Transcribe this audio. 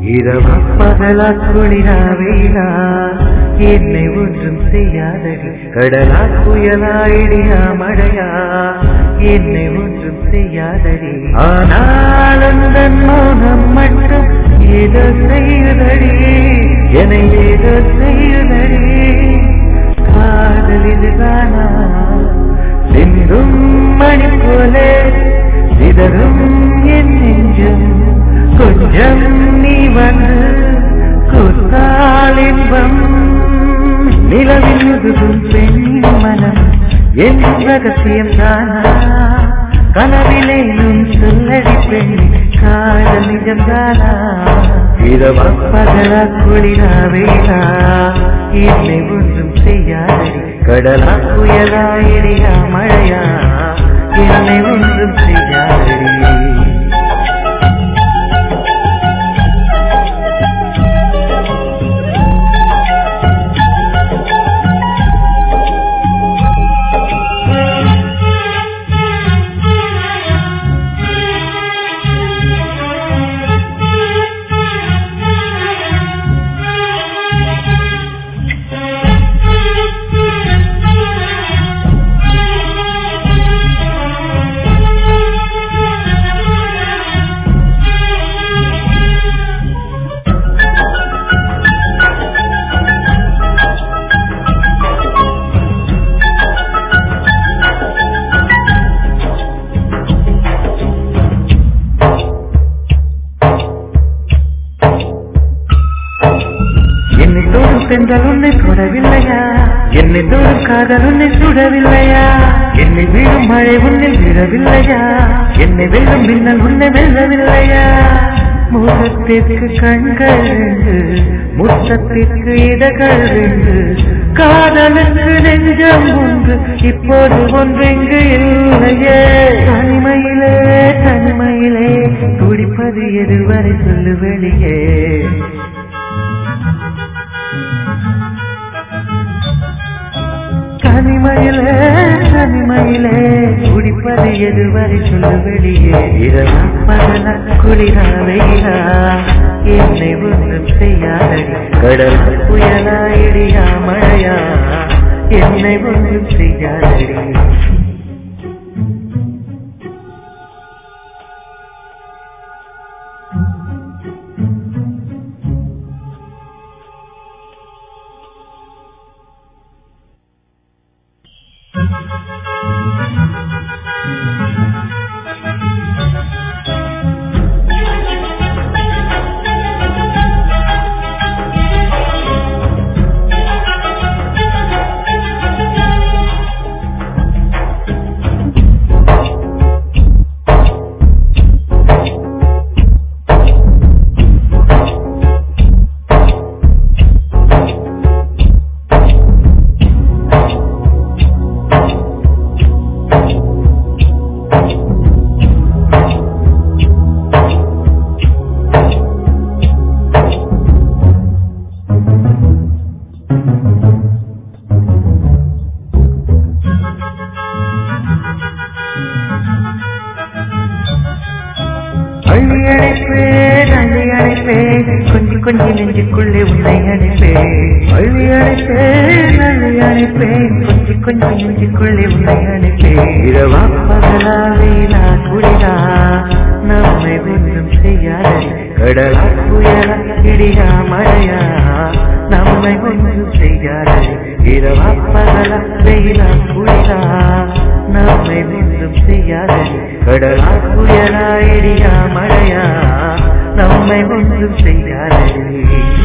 இரவா பகலா குளிரா வெயிலா என்னை ஒன்றும் செய்யாதடி கடலா புயலா இடியா மழையா என்னை ஒன்றும் செய்யாதடி ஆனால் அந்த மௌனம் மட்டும் ஏதோ செய்யுதடி என்னை ஏதோ செய்யுதடி காதல் இதுதானா சிந்தும் மணி போலே சிதறும் என் நெஞ்சம் கொஞ்சம் நீ வந்து கொடுத்தால் இன்பம் நிலவில் முதுகும் பெண்ணின் மனம் என் ரகசியம் தானா கனவிலேயும் சொல்லடி பெண் காதல் நிஜம் தானா இரவா பகலா குளிரா வேளா என்னை ஒன்றும் செய்யாதடி கடலா புயலா இடியா மழையா என்னை ஒன்றும் செய்யாதடி என்னை தோறும் சென்றால் உன்னை சுடவில்லையா என்னை தோறும் காதல் உன்னை சுடவில்லையா என்னை வீழும் மழை உன்னில் விழவில்லையா என்னை வெல்லும் மின்னல் உன்னை வெல்லவில்லையா முகத்திற்கு கண்கள் ரெண்டு முத்தத்திற்கு இடங்கள் ரெண்டு காதலுக்கு நெஞ்சம் ஒன்று இப்போது ஒன்றெங்கு இல்லையே தனிமையிலே தனிமையிலே துடிப்பது எதுவரை சொல்லு வெளியே தனிமையிலே தனிமையிலே குடிப்பது எதுவரை சொல்ல வெளியே இரவா பகல குளிரா வெயிலா என்னை ஒன்றும் செய்யாதடி கடல் புயலா இடியா மழையா என்னை ஒன்றும் செய்யாதடி அள்ளி அழைப்பேன் அள்ளி அழைப்பேன் கொஞ்சி கொஞ்சி நெஞ்சுக்குள்ளே உன்னை அழைப்பேன் அள்ளி அழைப்பேன் அள்ளி அழைப்பேன் கொஞ்சி கொஞ்சி நெஞ்சுக்குள்ளே உன்னை அழைப்பேன் இரவா பகலா வேலா குளிரா நம்மை ஒன்றும் செய்யாதடி கடலா புயலா இடியா மழையா நம்மை ஒன்றும் செய்யாதடி இரவா பகலா வெயிலா குளிரா நம்மை ஒன்றும் செய்யாதடி கடலா புயலா இடியா மழையா நம்மை ஒன்றும் செய்யாதடி